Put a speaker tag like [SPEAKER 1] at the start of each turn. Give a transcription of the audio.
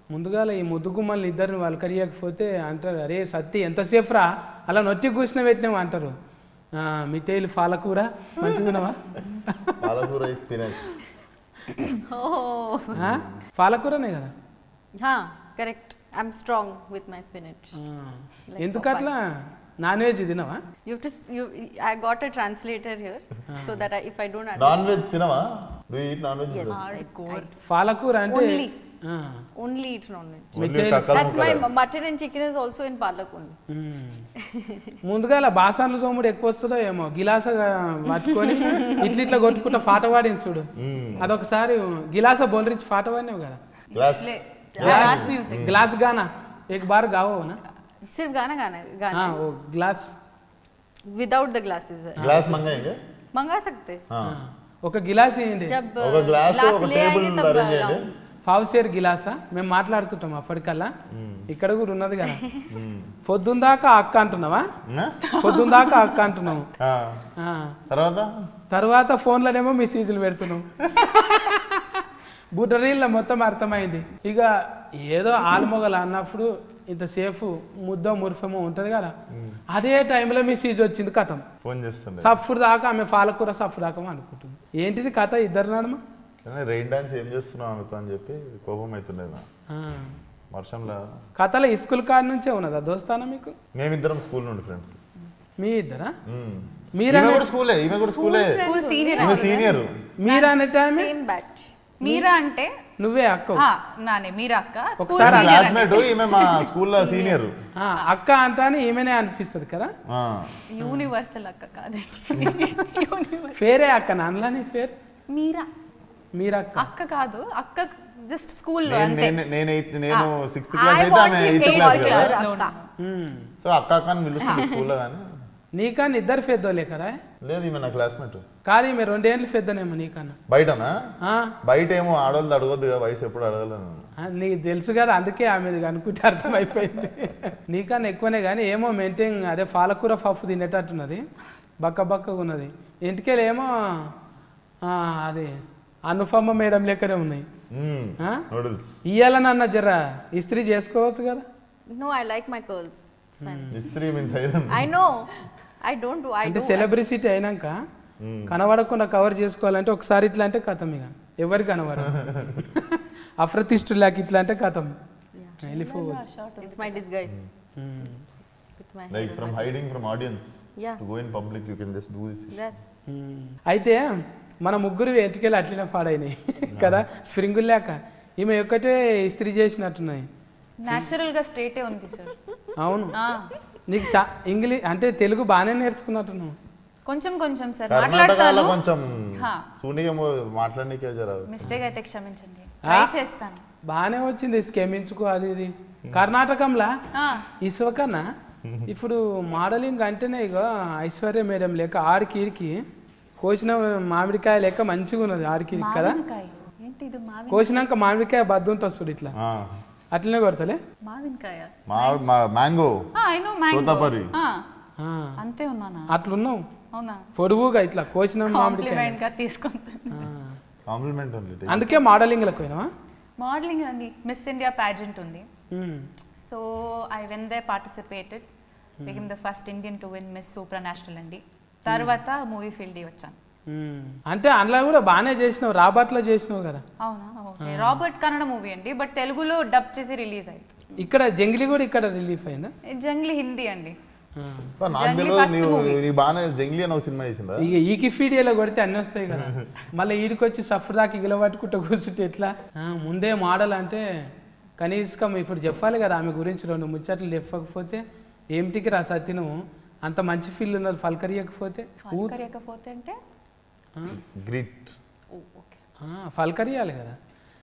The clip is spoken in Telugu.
[SPEAKER 1] ముందుగా ఈ ముద్దుగుమ్మల్ని ఇద్దరిని వలకరియకపోతే అంటారు అరే సత్తి ఎంతసేపు రా అలా నొచ్చి కూర్చుని పెట్టినావు అంటారు ఆ, మిఠాయిలు పాలకూర మంచిగున్నావా
[SPEAKER 2] పాలకూర స్పినచ్
[SPEAKER 3] Oh,
[SPEAKER 1] ఆ? పాలకూరనే కదా
[SPEAKER 3] huh, correct. I'm strong with my spinach.
[SPEAKER 1] ఆ.
[SPEAKER 3] Like
[SPEAKER 1] ఎందుకు అట్లా నాన్ వెజ్ తినవా
[SPEAKER 3] You have to. s- You. I got a translator here, so that I, if I don't
[SPEAKER 2] non
[SPEAKER 3] understand,
[SPEAKER 2] veg తినవా do eat non veg
[SPEAKER 3] yes, I, I
[SPEAKER 1] పాలకూర అంటే
[SPEAKER 3] Only.
[SPEAKER 1] ఆ.
[SPEAKER 3] only eat non-veg.
[SPEAKER 1] మిఠాయిలు
[SPEAKER 3] That's my mutton and chicken is also in palak only.
[SPEAKER 1] మ్మ్. ముందుగా ఇలా బాసాన్లు సోముడు ఎక్కువ వస్తుందో ఏమో గిలాస పట్టుకొని ఇట్లా ఇట్లా కొట్టుకుంటా పాట పాడింది చూడు అదొకసారి గిలాస బోల్రించి పాట పాడినావు కదా
[SPEAKER 2] glass
[SPEAKER 3] Play. Glass music.
[SPEAKER 1] Glass గానా एक बार गाओ ना
[SPEAKER 3] सिर्फ गाना गाना गाना
[SPEAKER 1] हाँ वो glass
[SPEAKER 3] without the glasses
[SPEAKER 2] glass మంగాయింగే
[SPEAKER 3] मंगा सकते
[SPEAKER 1] ఒక గిలాస్ ఇవ్వండి
[SPEAKER 3] जब
[SPEAKER 2] ఒక గ్లాస్
[SPEAKER 3] ग्लास
[SPEAKER 2] ఒక
[SPEAKER 3] ले
[SPEAKER 2] టేబుల్
[SPEAKER 3] आएंगे तब
[SPEAKER 2] అరేంజ్ చేయండి
[SPEAKER 3] लाऊंगी।
[SPEAKER 1] ఫావుసేర్ గిలాసా మేము మాట్లాడుతుంటాం అప్పటికల్లా ఇక్కడ కూడా ఉన్నది కదా పొద్దుందాకా అక్క అంటున్నావా
[SPEAKER 2] నా?
[SPEAKER 1] పొద్దుందాకా అక్క అంటున్నావు
[SPEAKER 2] ఆ.
[SPEAKER 1] ఆ.
[SPEAKER 2] తర్వాత
[SPEAKER 1] తర్వాత ఫోన్లోనేమో మెసేజ్లు పెడుతున్నావు బుడ్డరీళ్ళ మొత్తం అర్థమైంది ఇక ఏదో ఆలుమొగలు అన్నప్పుడు ఇంతసేపు ముద్దో మురిఫేమో ఉంటుంది కదా అదే టైంలో మెసేజ్ వచ్చింది కథం
[SPEAKER 2] ఫోన్ చేస్తుండే
[SPEAKER 1] సఫ్ఫుడు దాకా ఆమె పాలకూర సఫ్ఫు దాకా అనుకుంటుంది ఏంటిది కథ ఇద్దరు నడమ
[SPEAKER 2] కానీ రెయిన్ డాన్స్ ఏం చేస్తున్నావు ఆమెతో అని చెప్పి కోపం అవుతుండే నా
[SPEAKER 1] ఆ.
[SPEAKER 2] వర్షంలో
[SPEAKER 1] కథలో ఈ స్కూల్ కాడ నుంచే ఉన్నదా దోస్తానా మీకు
[SPEAKER 2] మేమిద్దరం స్కూల్ నుండి ఫ్రెండ్స్
[SPEAKER 1] మీ ఇద్దరా
[SPEAKER 2] ఈమె
[SPEAKER 1] మీరా
[SPEAKER 2] కూడా స్కూలే ఈమె కూడా స్కూలే
[SPEAKER 4] స్కూల్ సీనియర్
[SPEAKER 2] ఈమె సీనియర్
[SPEAKER 1] మీరా అనే టైమే
[SPEAKER 3] सेम बैच
[SPEAKER 4] మీరా అంటే
[SPEAKER 1] నువ్వే అక్క
[SPEAKER 4] ఆ, నానే మీరా అక్క స్కూల్
[SPEAKER 1] ఒకసారి
[SPEAKER 4] సీనియర్ అంటే
[SPEAKER 2] క్లాస్మేట్ ఈమె మా స్కూల్లో సీనియర్
[SPEAKER 1] ఆ, అక్క అంటానే ఈమెనే అనిపిస్తుంది కదా
[SPEAKER 4] యూనివర్సల్ అక్క కాదండి యూనివర్సల్
[SPEAKER 1] పేరే అక్క నాన్నలా నీ పేరు
[SPEAKER 4] మీరా
[SPEAKER 1] మీరక్క
[SPEAKER 4] అక్క కాదు అక్క జస్ట్ స్కూల్లో
[SPEAKER 2] నేను
[SPEAKER 4] అంతే
[SPEAKER 2] నేను- నేను eighth- నేను సిక్స్త్
[SPEAKER 3] I
[SPEAKER 2] క్లాస్ అయితే
[SPEAKER 3] want
[SPEAKER 2] ఆమె
[SPEAKER 3] to
[SPEAKER 2] eighth
[SPEAKER 3] pay
[SPEAKER 2] class
[SPEAKER 3] all
[SPEAKER 2] కదా
[SPEAKER 3] class.
[SPEAKER 4] No, no,
[SPEAKER 3] అక్క.
[SPEAKER 1] ఉమ్.
[SPEAKER 2] సో అక్క అక్క అని పిలుస్తుంది స్కూల్లో కానీ
[SPEAKER 1] నీకన్నా ఇద్దరు పెద్దోలే కదా
[SPEAKER 2] లేదు ఈమె నా క్లాస్మేట్
[SPEAKER 1] కాదు ఈమె రెండేళ్ళు పెద్దనేమో నీకన్నా
[SPEAKER 2] బయటనా
[SPEAKER 1] ఆ,
[SPEAKER 2] బయట ఏమో ఆడవాళ్ళు అడగొద్దు కదా వయసు ఎప్పుడు అడగలను
[SPEAKER 1] ఆ, నీకు తెలుసు కదా అందుకే ఆమె అనుకుంటే అర్థమైపోయింది నీకన్నా ఎక్కువనే కానీ ఏమో మెయింటైన్ అదే పాలకూర పప్పు తినేటట్టున్నది బక్క బక్కగా ఉన్నది ఇంటికెళ్ళి ఏమో ఆ, అది అనుపమ మేడం లెక్కనే ఉన్నాయి ఆ?
[SPEAKER 2] నూడిల్స్
[SPEAKER 1] ఇయ్యాలనన్న జర ఇస్త్రీ చేసుకోవచ్చు కదా
[SPEAKER 3] No, I like my curls. It's fine.
[SPEAKER 2] ఇస్త్రీ means iron
[SPEAKER 3] I know. I don't do. I
[SPEAKER 1] అంటే
[SPEAKER 3] do.
[SPEAKER 1] సెలబ్రిసిటీ అయినాక కనబడకుండా కవర్ చేసుకోవాలంటే ఒకసారి ఇట్లా అంటే కథం ఇక ఎవరు కనబడ అప్రతిష్ఠులాకి ఇట్లా అంటే కథం వెళ్ళిపోవచ్చు
[SPEAKER 3] It's my disguise.
[SPEAKER 1] Um.
[SPEAKER 3] With my
[SPEAKER 2] like
[SPEAKER 3] hair.
[SPEAKER 2] From hiding from audience
[SPEAKER 3] Yeah.
[SPEAKER 2] To go in public you can just do this
[SPEAKER 3] Yes.
[SPEAKER 1] Um. అయితే మన ముగ్గురు ఎంటికెళ్ళి అట్లనే పాడైనాయి కదా స్ప్రింగుల్ లేక ఈమె ఒక్కటే ఇస్త్రీ చేసినట్టున్నాయి
[SPEAKER 4] న్యాచురల్ గా స్ట్రేటే ఉంది సార్
[SPEAKER 1] అవును నీకు సా- ఇంగ్లీష్ అంటే తెలుగు బాగానే నేర్చుకున్నట్టున్నావు
[SPEAKER 4] కొంచెం కొంచెం సార్
[SPEAKER 2] కర్ణాటకలో
[SPEAKER 4] మాట్లాడతాను
[SPEAKER 2] కొంచెం
[SPEAKER 4] హా.
[SPEAKER 2] సూనిగేమో మాట్లాడనీకే జర
[SPEAKER 4] మిస్టేక్ అయితే క్షమించండి ట్రై చేస్తాను
[SPEAKER 1] బాగానే వచ్చింది స్కెమించుకో అది ఇది కర్ణాటకంలా
[SPEAKER 4] ఆ,
[SPEAKER 1] ఇసువకన్నా ఇప్పుడు మోడలింగ్ అంటేనే ఇక ఐశ్వర్య మేడం లెక్క ఆడికి ఈడికి కోసిన మామిడికాయ లెక్క మంచిగా ఉన్నది ఆడికి ఈడికి కదా
[SPEAKER 4] మామిడికాయ.
[SPEAKER 3] ఏంటి ఇది మావి
[SPEAKER 1] కోసినాక మామిడికాయ బద్దు ఉంటుంది చూడు ఇట్లా
[SPEAKER 2] ఆ.
[SPEAKER 1] అట్లనే కొడతలే
[SPEAKER 3] మావినకాయ
[SPEAKER 2] మా మా మ్యాంగో
[SPEAKER 4] ఆ, I know mango.
[SPEAKER 2] తోతాపరి.
[SPEAKER 4] ఆ,
[SPEAKER 1] ఆ,
[SPEAKER 4] అంతే ఉన్నానా
[SPEAKER 1] అట్లున్నావు
[SPEAKER 4] అవునా
[SPEAKER 1] పొడువుగా ఇట్లా కోసిన మామిడికాయ
[SPEAKER 4] కాంప్లిమెంట్ గా తీసుకుంటాను
[SPEAKER 1] ఆ.
[SPEAKER 2] కాంప్లిమెంట్ ఓన్లీ
[SPEAKER 1] అందుకే మోడలింగ్లకు పోయినావా
[SPEAKER 4] మోడలింగ్ అండి మిస్ ఇండియా ప్యాజెంట్ ఉంది
[SPEAKER 1] um.
[SPEAKER 4] So I when they participated become the first Indian to win Miss Supranational అండి తర్వాత మూవీ ఫీల్డ్ వచ్చాను
[SPEAKER 1] ఉమ్. అంటే అందులో కూడా బాగానే చేసినావు రాబర్ట్లో చేసినావు కదా
[SPEAKER 4] అవునా ఓకే రాబర్ట్ కన్నడ మూవీ అండి బట్ తెలుగులో డబ్ చేసి రిలీజ్ అయింది
[SPEAKER 1] ఇక్కడ జంగిలి కూడా ఇక్కడ రిలీఫ్ అయిందా
[SPEAKER 4] జంగ్లీ హిందీ అండి
[SPEAKER 1] ఆ.
[SPEAKER 2] నాకు
[SPEAKER 4] జంగ్లీ
[SPEAKER 2] తెలియదు
[SPEAKER 4] first
[SPEAKER 2] నీవు
[SPEAKER 4] movie.
[SPEAKER 2] నీ బాగానే జంగ్లీ అని ఒక సినిమా చేసిందా
[SPEAKER 1] ఇక ఈ కిఫీడియాలో కొడితే అన్నీ వస్తాయి కదా మళ్ళీ ఈడికి వచ్చి సఫర్ దాకా ఇగిల పట్టుకుంటూ కూర్చుంటే ఎట్లా ఆ, ముందే మోడల్ అంటే కనీసం ఇప్పుడు చెప్పాలి కదా ఆమె గురించి రెండు ముచ్చట్లు చెప్పకపోతే ఏమిటికి రా సత్యను అంత మంచి ఫీల్ ఉన్నది ఫల్కరియకపోతే ఊ-
[SPEAKER 3] కరియకపోతే అంటే
[SPEAKER 1] ఆ,
[SPEAKER 2] గ్రిట్
[SPEAKER 3] ఓ ఓకే
[SPEAKER 1] ఆ, ఫల్కరియాలి కదా